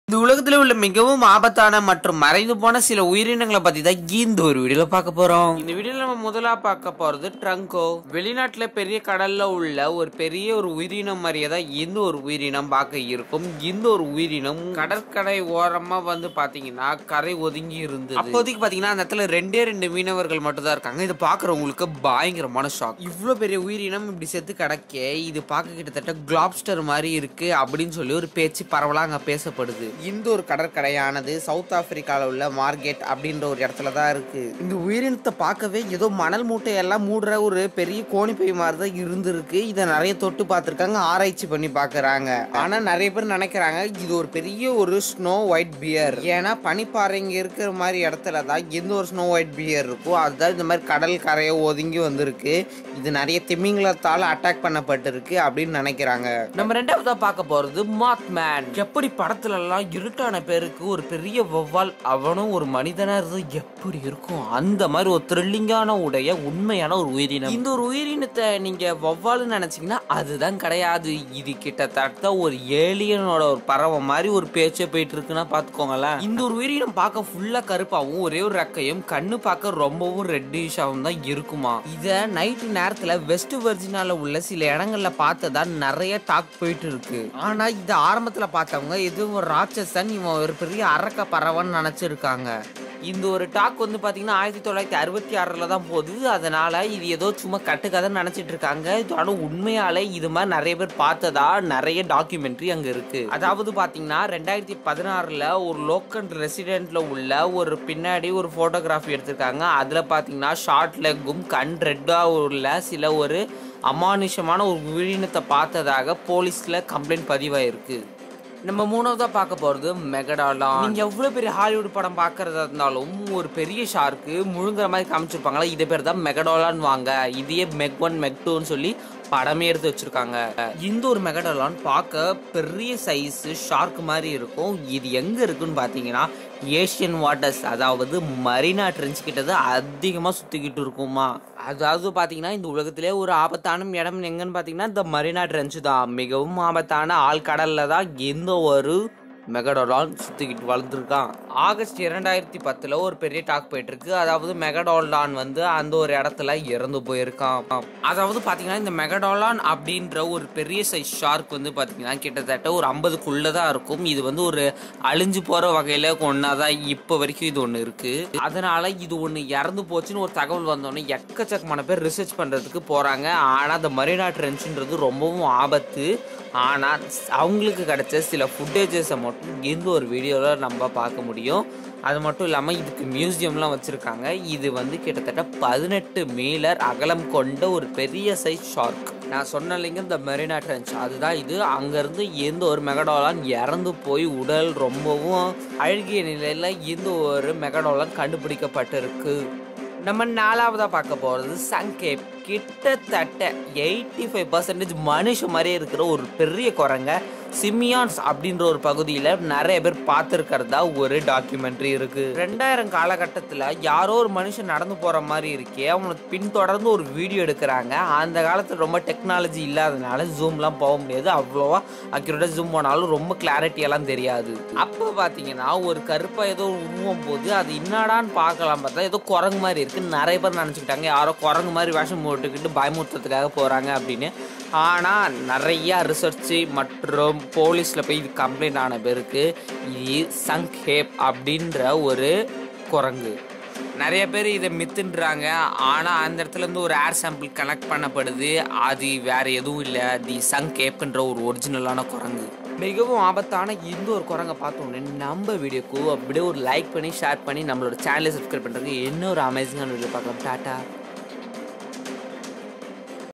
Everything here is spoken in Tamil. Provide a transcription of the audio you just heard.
இந்த உலகத்துல உள்ள மிகவும் ஆபத்தான மற்றும் மறைந்து போன சில உயிரினங்களை பத்தி தான் இந்த ஒரு வீடியோல பார்க்க போறோம் இந்த வீடியோல நம்ம முதலா பார்க்க போறது ட்ரங்கோ வெளிநாட்டுல பெரிய கடல்ல உள்ள ஒரு பெரிய ஒரு உயிரினம் மாதிரியே தான் இந்த ஒரு உயிரினம் பார்க்க இருக்கும் இந்த ஒரு உயிரினம் கடற்கரை ஓரமா வந்து பாத்தீங்கன்னா கரை ஒதுங்கி இருந்தது அப்போதைக்கு பாத்தீங்கன்னா அந்த இடத்துல ரெண்டே ரெண்டு மீனவர்கள் மட்டும் தான் இருக்காங்க இதை பாக்குறவங்களுக்கு பயங்கரமான ஷாக் இவ்வளவு பெரிய உயிரினம் இப்படி செத்து கிடக்க இது பார்க்க கிட்டத்தட்ட கிளாப்ஸ்டர் மாதிரி இருக்கு அப்படின்னு சொல்லி ஒரு பேச்சு பரவலா அங்க பேசப்படுது இந்த ஒரு கடற்கரையானது சவுத் ஆப்பிரிக்கால உள்ள மார்க்கெட் அப்படின்ற ஒரு இடத்துல தான் இருக்கு இந்த உயிரினத்தை பார்க்கவே ஏதோ மணல் மூட்டையெல்லாம் மூடுற ஒரு பெரிய கோணிப்பை மாதிரி தான் இருந்திருக்கு இதை நிறைய தொட்டு பார்த்துருக்காங்க ஆராய்ச்சி பண்ணி பார்க்கறாங்க ஆனா நிறைய பேர் நினைக்கிறாங்க இது ஒரு பெரிய ஒரு ஸ்னோ ஒயிட் பியர் ஏன்னா பனிப்பாறைங்க இருக்கிற மாதிரி இடத்துல தான் எந்த ஒரு ஸ்னோ ஒயிட் பியர் இருக்கோ அதுதான் இந்த மாதிரி கடல் கரையை ஒதுங்கி வந்திருக்கு இது நிறைய திமிங்கலத்தால அட்டாக் பண்ணப்பட்டிருக்கு அப்படின்னு நினைக்கிறாங்க நம்ம ரெண்டாவதா பார்க்க போறது மாத்மேன் எப்படி படத்துல எல்லாம் இருட்டான பேருக்கு ஒரு பெரிய வௌவால் அவனும் ஒரு மனிதனா இருந்து எப்படி இருக்கும் அந்த மாதிரி ஒரு த்ரில்லிங்கான உடைய உண்மையான ஒரு உயிரினம் இந்த ஒரு உயிரினத்தை நீங்க வௌவால்னு நினைச்சீங்கன்னா அதுதான் கிடையாது இது கிட்டத்தட்ட ஒரு ஏலியனோட ஒரு பறவை மாதிரி ஒரு பேச்சே போயிட்டு இருக்குன்னா பாத்துக்கோங்களேன் இந்த ஒரு உயிரினம் பார்க்க ஃபுல்லா கருப்பாவும் ஒரே ஒரு ரெக்கையும் கண்ணு பார்க்க ரொம்பவும் ரெட்டிஷாவும் தான் இருக்குமா இத நைட்டு நேரத்துல வெஸ்ட் வெர்ஜினால உள்ள சில இடங்கள்ல பார்த்ததா நிறைய டாக் போயிட்டு இருக்கு ஆனா இது ஆரம்பத்துல பார்த்தவங்க இது ஒரு ராட்சசன் இவன் ஒரு பெரிய அரக்க பறவைன்னு நினைச்சிருக்காங்க இந்த ஒரு டாக் வந்து பாத்தீங்கன்னா ஆயிரத்தி தொள்ளாயிரத்தி அறுபத்தி ஆறுல தான் போகுது அதனால இது ஏதோ சும்மா கட்டுக்கதைன்னு நினைச்சிட்டு இருக்காங்க இது ஆனா உண்மையாலே இது மாதிரி நிறைய பேர் பார்த்ததா நிறைய டாக்குமெண்ட்ரி அங்க இருக்கு அதாவது பாத்தீங்கன்னா ரெண்டாயிரத்தி பதினாறுல ஒரு லோக்கல் ரெசிடென்ட்ல உள்ள ஒரு பின்னாடி ஒரு போட்டோகிராஃபி எடுத்திருக்காங்க அதுல பாத்தீங்கன்னா ஷார்ட் லெக்கும் கண் ரெட்டா உள்ள சில ஒரு அமானுஷமான ஒரு உயிரினத்தை பார்த்ததாக போலீஸ்ல கம்ப்ளைண்ட் பதிவாயிருக்கு நம்ம மூணாவதா பார்க்க போறது மெகடாலான் நீங்க எவ்வளவு பெரிய ஹாலிவுட் படம் பார்க்கறதா இருந்தாலும் ஒரு பெரிய ஷார்க்கு முழுங்குற மாதிரி காமிச்சிருப்பாங்களா இது பேர் தான் மெகடாலான் வாங்க இதையே மெக் ஒன் மெக் டூன்னு சொல்லி படமே எடுத்து வச்சிருக்காங்க இந்த ஒரு மெகடாலான் பார்க்க பெரிய சைஸ் ஷார்க் மாதிரி இருக்கும் இது எங்க இருக்குன்னு பாத்தீங்கன்னா ஏஷியன் வாட்டர்ஸ் அதாவது மரீனா ட்ரெஞ்ச் கிட்டது அதிகமா சுத்திக்கிட்டு இருக்குமா அதாவது பாத்தீங்கன்னா இந்த உலகத்திலே ஒரு ஆபத்தான இடம் எங்கன்னு பாத்தீங்கன்னா இந்த மரீனா ட்ரெஞ்ச் தான் மிகவும் ஆபத்தான ஆழ்கடல்ல தான் எந்த ஒரு மெகடோலான் சுத்திக்கிட்டு வளர்ந்துருக்கான் ஆகஸ்ட் இரண்டாயிரத்தி பத்துல ஒரு பெரிய டாக் போயிட்டு இருக்கு அதாவது மெகடோலான் வந்து அந்த ஒரு இடத்துல இறந்து போயிருக்கான் அதாவது பாத்தீங்கன்னா இந்த மெகடோலான் அப்படின்ற ஒரு பெரிய சைஸ் ஷார்க் வந்து பாத்தீங்கன்னா கிட்டத்தட்ட ஒரு ஐம்பதுக்குள்ள தான் இருக்கும் இது வந்து ஒரு அழிஞ்சு போற வகையில ஒன்னாதான் இப்போ வரைக்கும் இது ஒன்று இருக்கு அதனால இது ஒன்று இறந்து போச்சுன்னு ஒரு தகவல் வந்தோடனே எக்கச்சக்கமான பேர் ரிசர்ச் பண்றதுக்கு போறாங்க ஆனா அந்த மரீனா ட்ரென்ச்ன்றது ரொம்பவும் ஆபத்து ஆனால் அவங்களுக்கு கிடைச்ச சில ஃபுட்டேஜஸை மட்டும் இந்த ஒரு வீடியோவில் நம்ம பார்க்க முடியும் அது மட்டும் இல்லாமல் இதுக்கு மியூசியம்லாம் வச்சுருக்காங்க இது வந்து கிட்டத்தட்ட பதினெட்டு மீலர் அகலம் கொண்ட ஒரு பெரிய சைஸ் ஷார்க் நான் சொன்னலைங்க இந்த மெரினா ட்ரென்ச் அதுதான் இது அங்கேருந்து எந்த ஒரு மெகடோலான் இறந்து போய் உடல் ரொம்பவும் அழுகிய நிலையில் இந்த ஒரு மெகடோலான் கண்டுபிடிக்கப்பட்டிருக்கு நம்ம நாலாவதா பார்க்க போறது சங்கேப் கிட்டத்தட்ட எயிட்டி ஃபைவ் பர்சன்டேஜ் மனுஷ மாதிரியே இருக்கிற ஒரு பெரிய குரங்க சிமியான்ஸ் அப்படின்ற ஒரு பகுதியில் நிறைய பேர் பார்த்துருக்கிறதா ஒரு டாக்குமெண்ட்ரி இருக்கு ரெண்டாயிரம் காலகட்டத்தில் யாரோ ஒரு மனுஷன் நடந்து போற மாதிரி இருக்கே அவனுக்கு பின்தொடர்ந்து ஒரு வீடியோ எடுக்கிறாங்க அந்த காலத்தில் ரொம்ப டெக்னாலஜி இல்லாதனால ஜூம்லாம் போக முடியாது அவ்வளோவா அக்யூரேட்டாக ஜூம் போனாலும் ரொம்ப கிளாரிட்டியெல்லாம் தெரியாது அப்போ பார்த்தீங்கன்னா ஒரு கருப்பாக ஏதோ உருவம் போது அது என்னடான்னு பார்க்கலாம் பார்த்தா ஏதோ குரங்கு மாதிரி இருக்கு நிறைய பேர் நினச்சிக்கிட்டாங்க யாரோ குரங்கு மாதிரி வேஷம் போட்டுக்கிட்டு பயமுறுத்ததுக்காக போகிறாங்க அப்படின்னு ஆனால் நிறையா ரிசர்ச் மற்றும் போலீஸில் போய் இது கம்ப்ளைண்ட் ஆன பேருக்கு இது சங்ஹேப் அப்படின்ற ஒரு குரங்கு நிறைய பேர் இதை மித்துன்றாங்க ஆனால் அந்த இடத்துல இருந்து ஒரு ஏர் சாம்பிள் கனெக்ட் பண்ணப்படுது அது வேற எதுவும் இல்லை தி சங்கேப்ன்ற ஒரு ஒரிஜினலான குரங்கு மிகவும் ஆபத்தான இந்த ஒரு குரங்கை பார்த்தோன்னே நம்ம வீடியோக்கு அப்படியே ஒரு லைக் பண்ணி ஷேர் பண்ணி நம்மளோட சேனலை சப்ஸ்கிரைப் பண்ணுறதுக்கு இன்னொரு அமேசிங்கான வீடியோ பார்க்கலாம் டாட்டா